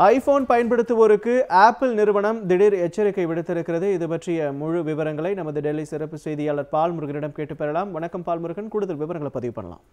iPhone பயன்படுத்துவோருக்கு apple நிறுவனம் திடீர் எச்சரிக்கை விடுத்திருக்கிறது இது பற்றிய முழு விவரங்களை நமது டெல்லி சிறப்பு செய்தியாளர் பால்முருகனிடம் கேட்டு பெறலாம் வணக்கம் பால்முருகன் கூடுதல் விவரங்களை பதிவு பண்ணலாம்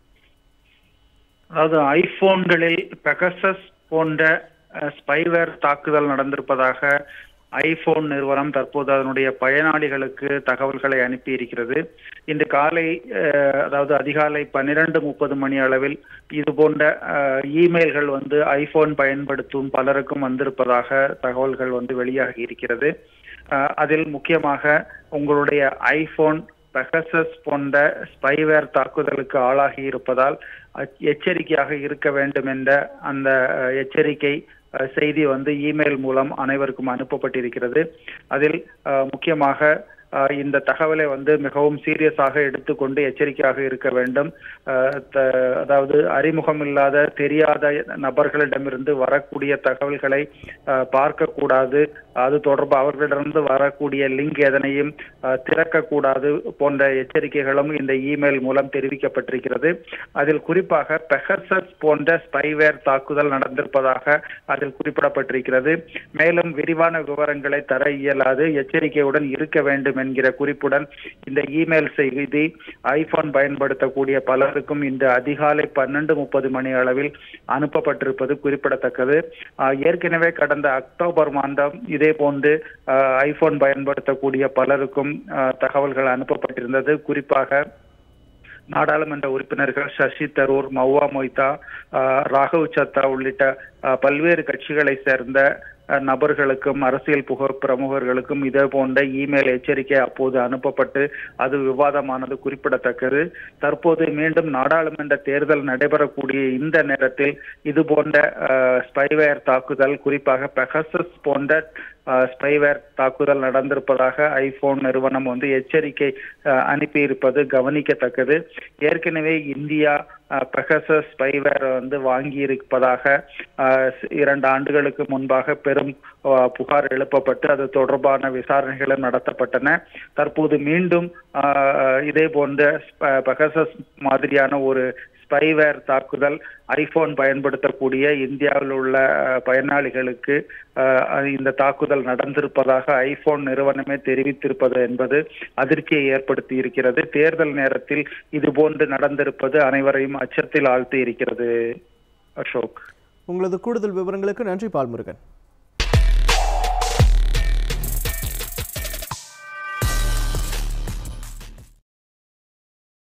அதாவது ஐபோன்களில் பெகசஸ் போன்ற ஸ்பைவேர் தாக்குதல் நடந்திருப்பதாக ஐபோன் நிறுவனம் தற்போது அதனுடைய பயனாளிகளுக்கு தகவல்களை அனுப்பி இருக்கிறது இன்று காலை அஹ், அதாவது அதிகாலை பன்னிரண்டு முப்பது மணி அளவில் இது போன்ற அஹ், இமெயில்கள் வந்து ஐபோன் பயன்படுத்தும் பலருக்கும் வந்திருப்பதாக தகவல்கள் வந்து வெளியாகி இருக்கிறது அஹ், அதில் முக்கியமாக உங்களுடைய ஐபோன் பெகசஸ் போன்ற ஸ்பைவேர் தாக்குதலுக்கு ஆளாகி இருப்பதால் அச்- எச்சரிக்கையாக இருக்க வேண்டும் என்ற அந்த அஹ், எச்சரிக்கை அஹ், செய்தி வந்து இமெயில் மூலம் அனைவருக்கும் அனுப்பப்பட்டிருக்கிறது அதில் அஹ், முக்கியமாக அஹ், இந்த தகவலை வந்து மிகவும் சீரியஸாக எடுத்துக்கொண்டு எச்சரிக்கையாக இருக்க வேண்டும் அஹ், த- அதாவது அறிமுகம் இல்லாத தெரியாத நபர்களிடமிருந்து வரக்கூடிய தகவல்களை அஹ், பார்க்கக்கூடாது அது தொடர்பாக அவர்களிடமிருந்து வரக்கூடிய லிங்க் எதனையும் அஹ், திறக்கக்கூடாது போன்ற எச்சரிக்கைகளும் இந்த இமெயில் மூலம் தெரிவிக்கப்பட்டிருக்கிறது அதில் குறிப்பாக பெகசஸ் போன்ற ஸ்பைவேர் தாக்குதல் நடந்திருப்பதாக அதில் குறிப்பிடப்பட்டிருக்கிறது மேலும் விரிவான விவரங்களை தர இயலாது எச்சரிக்கையுடன் இருக்க வேண்டும் என்கிற குறிப்புடன் இந்த இமெயில் செய்தி ஐபோன் பயன்படுத்தக்கூடிய பலருக்கும் இன்று அதிகாலை பன்னெண்டு முப்பது மணி அளவில் அனுப்பப்பட்டிருப்பது குறிப்பிடத்தக்கது ஆஹ், ஏற்கனவே கடந்த அக்டோபர் மாதம் இதே போன்று ஆஹ், ஐபோன் பயன்படுத்தக்கூடிய பலருக்கும் ஆஹ், தகவல்கள் அனுப்பப்பட்டிருந்தது குறிப்பாக நாடாளுமன்ற உறுப்பினர்கள் சசி தரூர் மௌவா மொய்தா ஆஹ், ராகவ் சத்தா உள்ளிட்ட ஆஹ், பல்வேறு கட்சிகளை சேர்ந்த ஆஹ், நபர்களுக்கும் அரசியல் புக பிரமுகர்களுக்கும் இதே போன்ற இமெயில் எச்சரிக்கை அப்போது அனுப்பப்பட்டு அது விவாதமானது குறிப்பிடத்தக்கது தற்போது மீண்டும் நாடாளுமன்ற தேர்தல் நடைபெறக்கூடிய இந்த நேரத்தில் இது போன்ற ஆஹ், ஸ்பைவேர் தாக்குதல் குறிப்பாக பெகசஸ் போன்ற ஆஹ், ஸ்பைவேர் தாக்குதல் நடந்திருப்பதாக ஐபோன் நிறுவனம் வந்து எச்சரிக்கை ஆஹ், அனுப்பியிருப்பது கவனிக்கத்தக்கது ஏற்கனவே இந்தியா ஆஹ், பெகசஸ் ஸ்பைவேர் வந்து வாங்கி இருப்பதாக ஆஹ், இரண்டு ஆண்டுகளுக்கு முன்பாக பெரும் ஆஹ், புகார் எழுப்பப்பட்டு அது தொடர்பான விசாரணைகளும் நடத்தப்பட்டன தற்போது மீண்டும் ஆஹ், இதே போன்ற ஸ்ப- பெகசஸ் மாதிரியான ஒரு ஸ்பைவேர் தாக்குதல் ஐபோன் பயன்படுத்தக்கூடிய இந்தியாவில் உள்ள அஹ், பயனாளிகளுக்கு அஹ், இந்த தாக்குதல் நடந்திருப்பதாக ஐபோன் நிறுவனமே தெரிவித்திருப்பது என்பது அதிர்ச்சியை ஏற்படுத்தி இருக்கிறது தேர்தல் நேரத்தில் இது போன்று நடந்திருப்பது அனைவரையும் அச்சத்தில் ஆழ்த்தி இருக்கிறது அசோக் உங்களது கூடுதல் விவரங்களுக்கு நன்றி பால்முருகன்